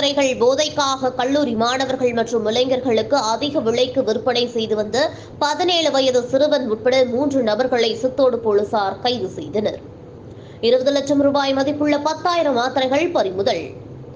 மாத்திரைகள் போதைக்காக கல்லூரி மாணவர்கள் மற்றும் இளைஞர்களுக்கு அதிக விலைக்கு விற்பனை செய்து வந்த பதினேழு வயது சிறுவன் உட்பட மூன்று நபர்களை சித்தோடு போலீசார் கைது செய்தனர் இருபது லட்சம் ரூபாய் மதிப்புள்ள பத்தாயிரம் மாத்திரைகள் பறிமுதல்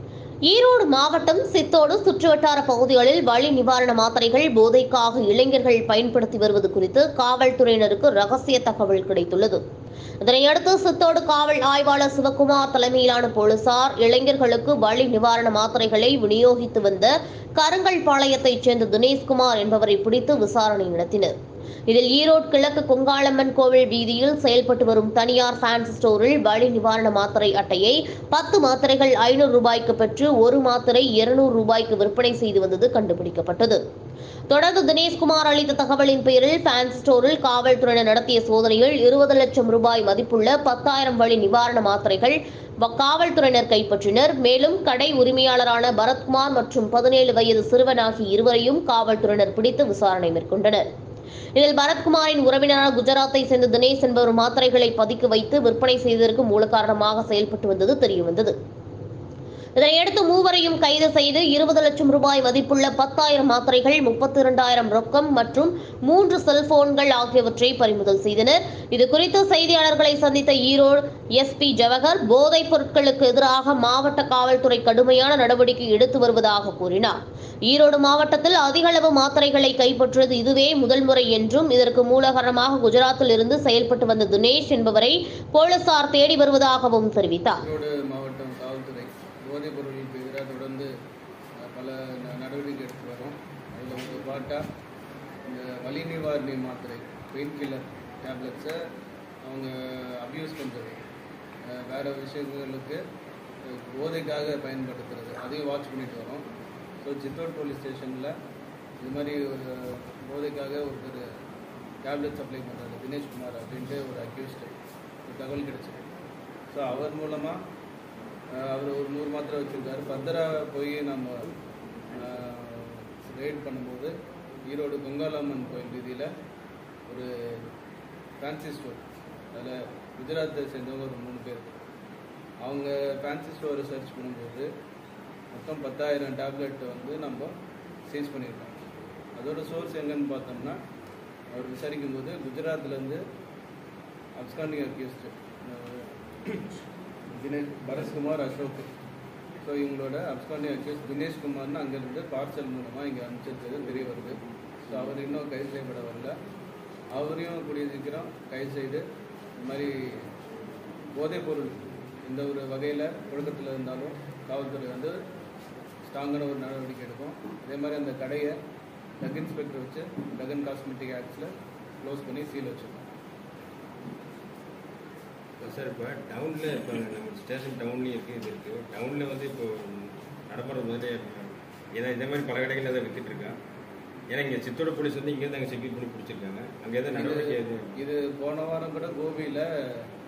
ஈரோடு மாவட்டம் சித்தோடு சுற்றுவட்டார பகுதிகளில் வலி நிவாரண மாத்திரைகள் போதைக்காக இளைஞர்கள் பயன்படுத்தி வருவது குறித்து காவல்துறையினருக்கு ரகசிய தகவல் கிடைத்துள்ளது இதனையடுத்து சித்தோடு காவல் ஆய்வாளர் சிவகுமார் தலைமையிலான போலீசார் இளைஞர்களுக்கு வலி நிவாரண மாத்திரைகளை விநியோகித்து வந்த கருங்கல் பாளையத்தைச் சேர்ந்த தினேஷ்குமார் என்பவரை பிடித்து விசாரணை நடத்தினர் இதில் ஈரோடு கிழக்கு கொங்காளம்மன் கோவில் வீதியில் செயல்பட்டு வரும் தனியார் ஃபேன்சி ஸ்டோரில் வலி நிவாரண மாத்திரை அட்டையை பத்து மாத்திரைகள் ஐநூறு ரூபாய்க்கு பெற்று ஒரு மாத்திரை இருநூறு ரூபாய்க்கு விற்பனை செய்து வந்தது கண்டுபிடிக்கப்பட்டது தொடர்ந்து தினேஷ்குமார் அளித்த தகவலின் பேரில் ஃபேன்சி ஸ்டோரில் காவல்துறையினர் நடத்திய சோதனையில் இருபது லட்சம் ரூபாய் மதிப்புள்ள பத்தாயிரம் வழி நிவாரண மாத்திரைகள் வ- காவல்துறையினர் கைப்பற்றினர் மேலும் கடை உரிமையாளரான பரத்குமார் மற்றும் பதினேழு வயது சிறுவன் ஆகிய இருவரையும் காவல்துறையினர் பிடித்து விசாரணை மேற்கொண்டனர் இதில் பரத்குமாரின் உறவினரான குஜராத்தை சேர்ந்த தினேஷ் என்பவர் மாத்திரைகளை பதுக்கி வைத்து விற்பனை செய்ததற்கு மூல காரணமாக செயல்பட்டு வந்தது தெரியவந்தது இதனையடுத்து மூவரையும் கைது செய்து இருபது லட்சம் ரூபாய் மதிப்புள்ள பத்தாயிரம் மாத்திரைகள் முப்பத்தி இரண்டாயிரம் ரொக்கம் மற்றும் மூன்று செல்போன்கள் ஆகியவற்றை பறிமுதல் செய்தனர் இது குறித்து செய்தியாளர்களை சந்தித்த ஈரோடு எஸ்பி ஜவஹர் போதைப் பொருட்களுக்கு எதிராக மாவட்ட காவல்துறை கடுமையான நடவடிக்கை எடுத்து வருவதாக கூறினார் ஈரோடு மாவட்டத்தில் அதிக அளவு மாத்திரைகளை கைப்பற்றியது இதுவே முதல் முறை என்றும் இதற்கு மூலகாரணமாக குஜராத்தில் இருந்து செயல்பட்டு வந்த தினேஷ் என்பவரை போலீசார் தேடி வருவதாகவும் தெரிவித்தார் ஈரோடு மாவட்டம் காவல்துறை போதைப் பொருட்களுக்கு எதிராக தொடர்ந்து அஹ், பல ந- நடவடிக்கை எடுத்து வரோம் அதில் ஒரு பாட்டாக இந்த வலி நிவாரணி மாத்திரை பெயின் கில்லர் டேப்லெட்ஸை அவங்க அப்யூஸ் பண்ணுறது வேறு விஷயங்களுக்கு அஹ், போதைக்காக பயன்படுத்துறது அதையும் வாட்ச் பண்ணிட்டு வரோம் ஸோ சித்தோட் போலீஸ் ஸ்டேஷனில் இது மாதிரி ஒரு போதைக்காக ஒருத்தர் டேப்லெட் சப்ளை பண்ணுறாரு தினேஷ்குமார் அப்படின்ட்டு ஒரு அக்யூஸ்டு ஒரு தகவல் கிடைச்சிது ஸோ அவர் மூலமாக அவர் ஒரு நூறு மாத்திரை வச்சுருக்காரு ஃபர்தராக போய் நம்ம ரெய்ட் பண்ணும்போது ஈரோடு கொங்காலம்மன் கோயில் வீதியில் ஒரு ஃபேன்சி ஸ்டோர் அதில் குஜராத்தை சேர்ந்தவங்க ஒரு மூணு பேர் அவங்க ஃபேன்சி ஸ்டோரை சர்ச் பண்ணும்போது மொத்தம் பத்தாயிரம் டேப்லெட் வந்து நம்ம சீஸ் பண்ணியிருக்கோம் அதோட சோர்ஸ் எங்கன்னு பார்த்தோம்னா அவர் விசாரிக்கும் போது குஜராத்லேருந்து absconding accused Dinesh Bharathkumar Ashok so இவங்களோட அப்ஸ்காண்டிங் அக்யூஸ் தினேஷ் குமார்னு அங்கேருந்து பார்சல் மூலமாக இங்கே அனுப்பிச்சிருந்தது தெரிய வருது ஸோ அவர் இன்னும் கைது செய்யப்பட வரல அவரையும் கூடிய சீக்கிரம் கைது செய்து இந்த மாதிரி போதைப் பொருள் இந்த ஒரு வகையில் புழக்கத்தில் இருந்தாலும் காவல்துறை வந்து ஸ்ட்ராங்கான ஒரு நடவடிக்கை எடுக்கும் அதே மாதிரி அந்த கடையை டக் இன்ஸ்பெக்டர் வச்சு டகன் காஸ்மெட்டிக் ஆக்ட்ஸில் க்ளோஸ் பண்ணி சீல் வச்சிருக்கோம் இப்போ சார் இப்போ டவுனில் இப்போ நம்ம ஸ்டேஷன் டவுன்லேயும் இருக்குது இது இருக்குது டவுனில் வந்து இப்போ நடைமுறை மாதிரி ஏன்னா இதே மாதிரி பல கடைகளில் தான் வித்துட்டு இருக்கா ஏன்னா இங்கே சித்தோட போலீஸ் வந்து இங்கேருந்து அங்கே செக்யூர் பண்ணி பிடிச்சிருக்காங்க அங்கே எதாவது நடவடிக்கை எதுவும் இது போன வாரம் கூட கோபியில்